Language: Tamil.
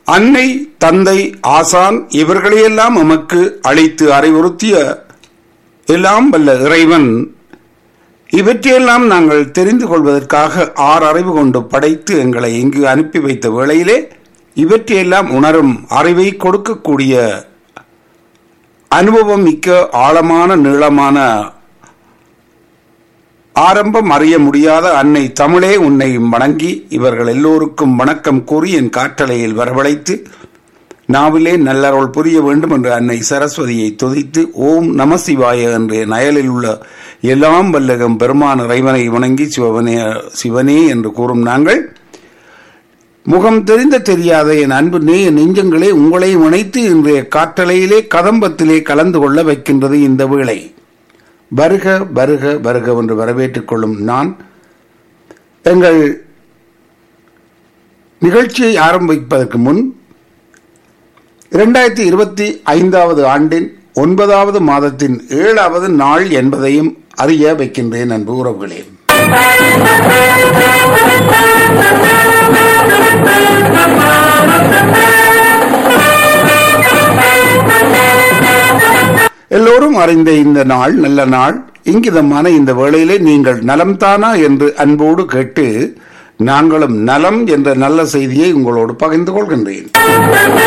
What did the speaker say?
அன்னை தந்தை ஆசான் இவர்களையெல்லாம் எமக்கு அழைத்து அறிவுறுத்திய எல்லாம் வல்ல இறைவன் இவற்றையெல்லாம் நாங்கள் தெரிந்து கொள்வதற்காக ஆறு அறிவு கொண்டு படைத்து எங்களை இங்கு அனுப்பி வைத்த வேளையிலே இவற்றையெல்லாம் உணரும் அறிவை கொடுக்கக்கூடிய அனுபவம் மிக்க ஆழமான நீளமான ஆரம்பம் அறிய முடியாத அன்னை தமிழே உன்னை வணங்கி இவர்கள் எல்லோருக்கும் வணக்கம் கூறி என் காற்றலையில் வரவழைத்து நாவிலே நல்லருள் புரிய வேண்டும் என்று அன்னை சரஸ்வதியை துதித்து ஓம் நம சிவாய என்று நயலில் உள்ள எல்லாம் வல்லகம் பெருமான இறைவனை வணங்கி சிவனே சிவனே என்று கூறும் நாங்கள் முகம் தெரிந்த தெரியாத என் அன்பு நேய நெஞ்சங்களே உங்களை இணைத்து இன்றைய காற்றலையிலே கதம்பத்திலே கலந்து கொள்ள வைக்கின்றது இந்த வேளை வருக வருக வருக என்று வரவேற்றுக் கொள்ளும் நான் எங்கள் நிகழ்ச்சியை ஆரம்பிப்பதற்கு முன் இரண்டாயிரத்தி இருபத்தி ஐந்தாவது ஆண்டின் ஒன்பதாவது மாதத்தின் ஏழாவது நாள் என்பதையும் அறிய வைக்கின்றேன் அன்பு உறவுகளே எல்லோரும் அறிந்த இந்த நாள் நல்ல நாள் இங்கிதமான இந்த வேளையிலே நீங்கள் நலம்தானா என்று அன்போடு கேட்டு நாங்களும் நலம் என்ற நல்ல செய்தியை உங்களோடு பகிர்ந்து கொள்கின்றேன்